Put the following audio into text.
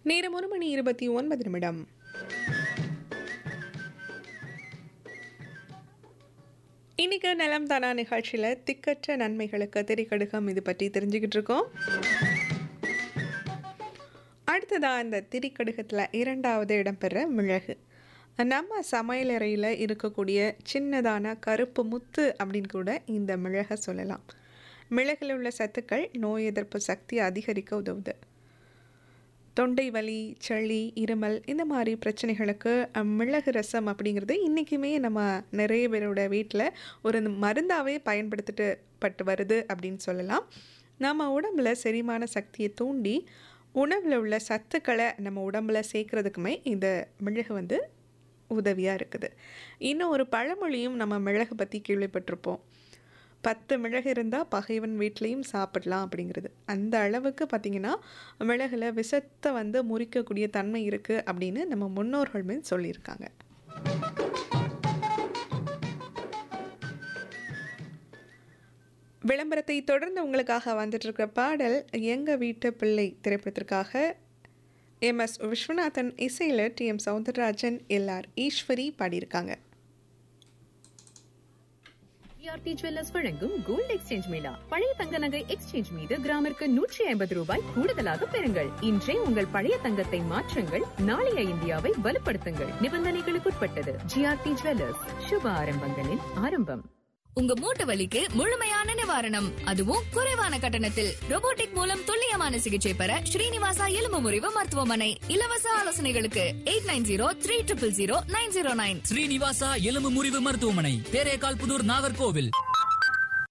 நேரம் ஒரு மணி இருபத்தி ஒன்பது நிமிடம் இன்னைக்கு நிலம் தானா நிகழ்ச்சியில் திக்கற்ற நன்மைகளுக்கு திரிக்கடுகம் இது பற்றி தெரிஞ்சுக்கிட்டு இருக்கோம் அடுத்ததா இந்த திரிக்கடுகத்தில் இரண்டாவது இடம்பெற மிளகு நம்ம சமையலறையில் இருக்கக்கூடிய சின்னதான கருப்பு முத்து அப்படின்னு கூட இந்த மிளகை சொல்லலாம் மிளகில் உள்ள சத்துக்கள் நோய் எதிர்ப்பு சக்தி அதிகரிக்க உதவுது தொண்டை வலி சளி இருமல் இந்த மாதிரி பிரச்சனைகளுக்கு அஹ், மிளகு ரசம் அப்படிங்கிறது இன்றைக்குமே நம்ம நிறைய பேரோட வீட்டில் ஒரு மருந்தாகவே பயன்படுத்திட்டு பட்டு வருது அப்படின்னு சொல்லலாம் நம்ம உடம்புல செரிமான சக்தியை தூண்டி உணவில் உள்ள சத்துக்களை நம்ம உடம்புல சேர்க்கறதுக்குமே இந்த மிளகு வந்து உதவியாக இருக்குது இன்னும் ஒரு பழமொழியும் நம்ம மிளகு பற்றி கேள்விப்பட்டிருப்போம் பத்து மிளகு இருந்தால் பகைவன் வீட்லேயும் சாப்பிடலாம் அப்படிங்கிறது அந்த அளவுக்கு பார்த்திங்கன்னா மிளகுல விஷத்தை வந்து முறிக்கக்கூடிய தன்மை இருக்குது அப்படின்னு நம்ம முன்னோர்களுமே சொல்லியிருக்காங்க விளம்பரத்தை தொடர்ந்து உங்களுக்காக வந்துட்டு இருக்க பாடல் எங்கள் வீட்டு பிள்ளை திரைப்படத்திற்காக எம் எஸ் விஸ்வநாதன் இசையில் T M Soundararajan LR Eswari பாடியிருக்காங்க ஜிஆர்டி ஜுவல்லர்ஸ் வழங்கும் கோல்ட் எக்ஸ்சேஞ்ச் மேளா பழைய தங்க நகை எக்ஸ்சேஞ்ச் மீது கிராமிற்கு நூற்றி ஐம்பது ரூபாய் கூடுதலாக பெறுங்கள் இன்றே உங்கள் பழைய தங்கத்தை மாற்றுங்கள் நாளைய இந்தியாவை வலுப்படுத்துங்கள் நிபந்தனைகளுக்குட்பட்டது ஜிஆர்டி ஜுவல்லர்ஸ் சுப ஆரம்பங்களின் ஆரம்பம் உங்க மூட்டு வலிக்கு முழுமையான நிவாரணம் அதுவும் குறைவான கட்டணத்தில் robotic மூலம் துல்லியமான சிகிச்சை பெற ஸ்ரீனிவாசா எலும்பு முறிவு மருத்துவமனை இலவச ஆலோசனைகளுக்கு eight nine zero three triple zero nine zero nine Srinivasa எலும்பு முறிவு மருத்துவமனை தேரேகால் புதூர் நாகர்கோவில்